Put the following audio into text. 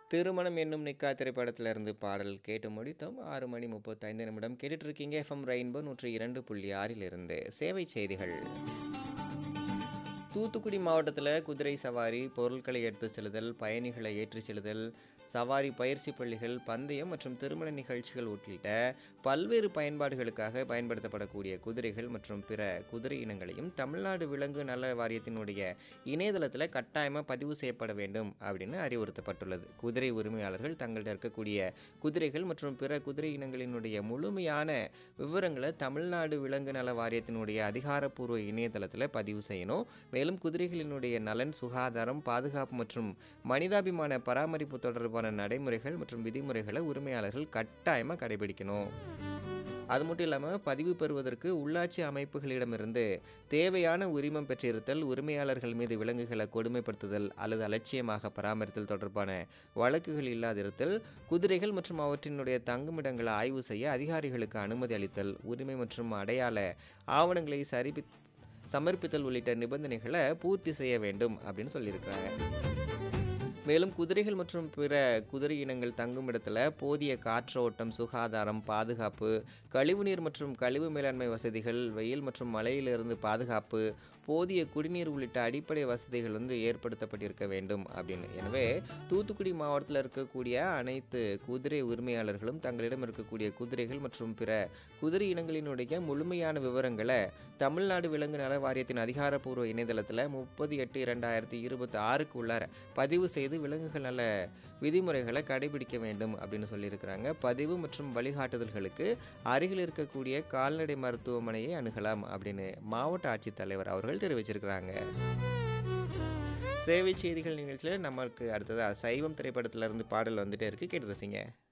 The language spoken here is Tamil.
திருமணம் என்னும் நிக்கா திரைப்படத்திலிருந்து பாடல் கேட்டு முடித்தோம் ஆறு மணி முப்பத்தைந்து நிமிடம் கேட்டுட்டு இருக்கீங்க எஃப்எம் ரெயின்போ நூற்றி இரண்டு புள்ளி ஆறிலிருந்து சேவை செய்திகள் தூத்துக்குடி மாவட்டத்தில் குதிரை சவாரி பொருட்களை எடுத்து செல்லுதல் பயணிகளை ஏற்றி செல்லுதல் சவாரி பயிற்சி பள்ளிகள் பந்தயம் மற்றும் திருமண நிகழ்ச்சிகள் உள்ளிட்ட பல்வேறு பயன்பாடுகளுக்காக பயன்படுத்தப்படக்கூடிய குதிரைகள் மற்றும் பிற குதிரை இனங்களையும் தமிழ்நாடு விலங்கு நல வாரியத்தினுடைய இணையதளத்தில் கட்டாயமாக பதிவு செய்யப்பட வேண்டும் அப்படின்னு அறிவுறுத்தப்பட்டுள்ளது குதிரை உரிமையாளர்கள் தங்கள்கிட்ட இருக்கக்கூடிய குதிரைகள் மற்றும் பிற குதிரை இனங்களினுடைய முழுமையான விவரங்களை தமிழ்நாடு விலங்கு நல வாரியத்தினுடைய அதிகாரப்பூர்வ இணையதளத்தில் பதிவு செய்யணும் மேலும் குதிரைகளினுடைய நலன் சுகாதாரம் பாதுகாப்பு மற்றும் மனிதாபிமான பராமரிப்பு தொடர்பான நடைமுறைகள் மற்றும் விதிமுறைகளை உரிமையாளர்கள் கட்டாயமாக கடைபிடிக்கணும் அது மட்டும் இல்லாமல் பதிவு பெறுவதற்கு உள்ளாட்சி அமைப்புகளிடமிருந்து தேவையான உரிமம் பெற்றிருத்தல் உரிமையாளர்கள் மீது விலங்குகளை கொடுமைப்படுத்துதல் அல்லது அலட்சியமாக பராமரித்தல் தொடர்பான வழக்குகள் இல்லாதிருத்தல் குதிரைகள் மற்றும் அவற்றினுடைய தங்குமிடங்களை ஆய்வு செய்ய அதிகாரிகளுக்கு அனுமதி அளித்தல் உரிமை மற்றும் அடையாள ஆவணங்களை சரிபி சமர்ப்பித்தல் உள்ளிட்ட நிபந்தனைகளை பூர்த்தி செய்ய வேண்டும் அப்படின்னு சொல்லியிருக்கிறாங்க மேலும் குதிரைகள் மற்றும் பிற குதிரை இனங்கள் தங்கும் இடத்துல போதிய காற்றோட்டம் சுகாதாரம் பாதுகாப்பு கழிவுநீர் மற்றும் கழிவு மேலாண்மை வசதிகள் வெயில் மற்றும் மழையிலிருந்து பாதுகாப்பு போதிய குடிநீர் உள்ளிட்ட அடிப்படை வசதிகள் வந்து ஏற்படுத்தப்பட்டிருக்க வேண்டும் அப்படின்னு எனவே தூத்துக்குடி மாவட்டத்தில் இருக்கக்கூடிய அனைத்து குதிரை உரிமையாளர்களும் தங்களிடம் இருக்கக்கூடிய குதிரைகள் மற்றும் பிற குதிரை இனங்களினுடைய முழுமையான விவரங்களை தமிழ்நாடு விலங்கு நல வாரியத்தின் அதிகாரப்பூர்வ இணையதளத்தில் முப்பது எட்டு இரண்டாயிரத்தி இருபத்தி ஆறுக்கு உள்ளார பதிவு செய்து விலங்குகள் நல விதிமுறைகளை கடைபிடிக்க வேண்டும் அப்படின்னு சொல்லியிருக்கிறாங்க பதிவு மற்றும் வழிகாட்டுதல்களுக்கு அருகில் இருக்கக்கூடிய கால்நடை மருத்துவமனையை அணுகலாம் அப்படின்னு மாவட்ட ஆட்சித்தலைவர் அவர்கள் தெரிவிச்சிருக்கிறாங்க சேவை செய்திகள் நிகழ்ச்சியில் நம்மளுக்கு அடுத்ததாக சைவம் திரைப்படத்திலிருந்து பாடல் வந்துட்டே இருக்கு கேட்டு ரசிங்க